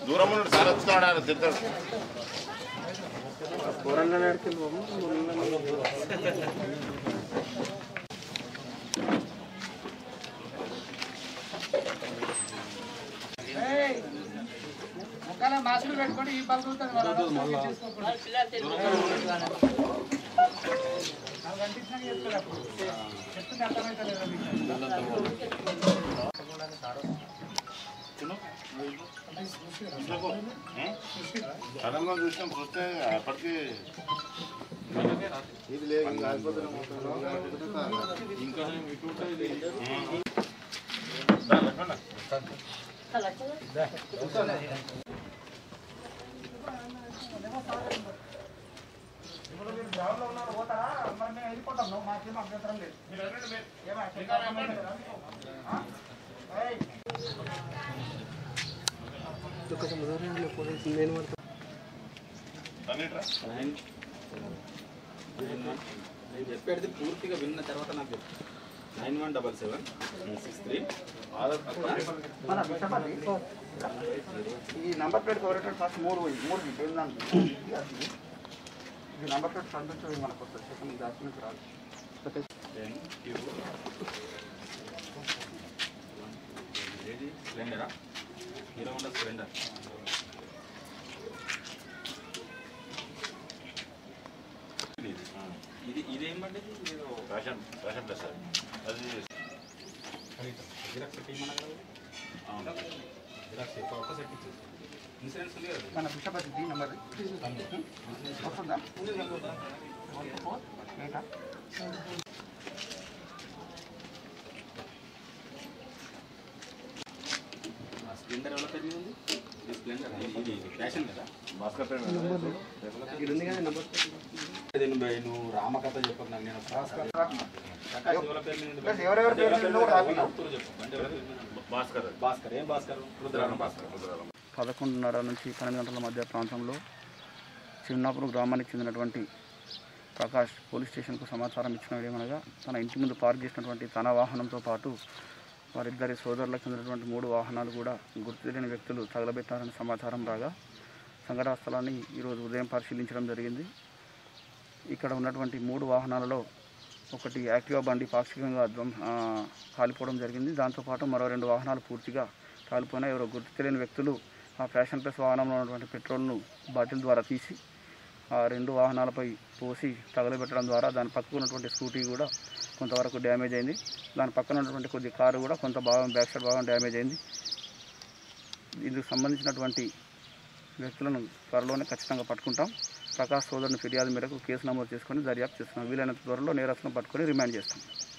దూరం నుండి సార్ వచ్చినాడు ఆయన తింటాడు ముఖాలే మాస్కులు పెట్టుకొని ఈ పని చూస్తుంది వాళ్ళ అనవసరంగా చేసుకోకూడదు. నాకు అనిపించినాక చెప్తాడు అప్పుడు. చెప్తుంటే అర్థమవుతలేదు మీకు. సడన్గా చూసినాం చూస్తే అప్పటికి ఇది లేదు ఇంకా అయిపోతున్నా ఇంకా ఇప్పుడు మీరు గ్రౌండ్ లో ఉన్నారు పోతారా మరి మేము వెళ్ళిపోతాం నువ్వు మాకేం అభ్యంతరం లేదు ఏమో అట్లా ఆ? ఏయ్. అన్నిట్రా నేను చెప్పేది పూర్తిగా విన్న తర్వాత నాకు చెప్పు nine one double seven six three మన విషపతి ఈ నంబర్ ప్లేట్ కవరేటర్ ఫస్ట్ మూడు పోయి మూడు మీకు ఏం దాంట్లో ఇది నంబర్ ప్లేట్ పంపించదు మనకు వస్తుంది సెకండ్ డాక్యుమెంట్ రాదు టెన్ క్యూ ఏది స్ప్లెండరా హీరో హోండా స్ప్లెండర్ ఇది ఇదేం బండి ఇది ఏదో ఫ్యాషన్ ఫ్యాషన్ ప్లస్ సార్ అది జిరాక్స్ సెట్ ఇమ్మన్నా కదా అవును జిరాక్స్ ఒక సెట్ ఇచ్చేసి ఇన్సూరెన్స్ ఉంది కదా మన విషపతి ది నంబర్ వస్తుందా ఏటా ఆ స్ప్లెండర్ ఎవరి పేరు మీద ఉంది ఇది స్ప్లెండర్ ఇది ఇది ఫ్యాషన్ కదా భాస్కర్ పేరు ఇది నువ్వు నువ్వు రామకథ చెప్పకు నాకు నేను ప్రకాష్ ఎవరి పేరు మీద ఉంది ప్లస్ ఎవరెవరి పేరు మీద ఉందో కూడా రాకుండా. గుర్తులు చెప్పు బండి ఎవరి పేరు మీద ఉంది? భాస్కర్ భాస్కర్ ఏం భాస్కర్ రుద్రారామ భాస్కర్ రుద్రారామ. పదకొండున్నర నుంచి పన్నెండు గంటల మధ్య ప్రాంతంలో చిన్నాపురం గ్రామానికి చెందినటువంటి ప్రకాష్ పోలీస్ స్టేషన్కు సమాచారం ఇచ్చిన ఏమనగా తన ఇంటి ముందు పార్క్ చేసినటువంటి తన వాహనంతో పాటు వారిద్దరి సోదరులకు చెందినటువంటి మూడు వాహనాలు కూడా గుర్తు తెలియని వ్యక్తులు తగలబెట్టారని సమాచారం రాగా సంఘటనా స్థలాన్ని ఈరోజు ఉదయం పరిశీలించడం జరిగింది ఇక్కడ ఉన్నటువంటి మూడు వాహనాలలో ఒకటి యాక్టివా బండి పాక్షికంగా ధ్వం ఆ, కాలిపోవడం జరిగింది దాంతోపాటు మరో రెండు వాహనాలు పూర్తిగా కాలిపోయినా ఎవరో గుర్తు తెలియని వ్యక్తులు ఆ ఫ్యాషన్ ప్లస్ వాహనంలో ఉన్నటువంటి పెట్రోల్ను బాటిల్ ద్వారా తీసి ఆ రెండు వాహనాలపై పోసి తగలబెట్టడం ద్వారా దాని పక్కకు ఉన్నటువంటి స్కూటీ కూడా కొంతవరకు డ్యామేజ్ అయింది దాని పక్కన ఉన్నటువంటి కొద్ది కారు కూడా కొంత భాగం బ్యాక్ సైడ్ భాగం డ్యామేజ్ అయింది ఇందుకు సంబంధించినటువంటి వ్యక్తులను త్వరలోనే ఖచ్చితంగా పట్టుకుంటాం ప్రకాష్ సోదరుని ఫిర్యాదు మేరకు కేసు నమోదు చేసుకొని దర్యాప్తు చేస్తున్నాం వీలైనంత త్వరలో నేరస్తులను పట్టుకొని రిమాండ్ చేస్తాం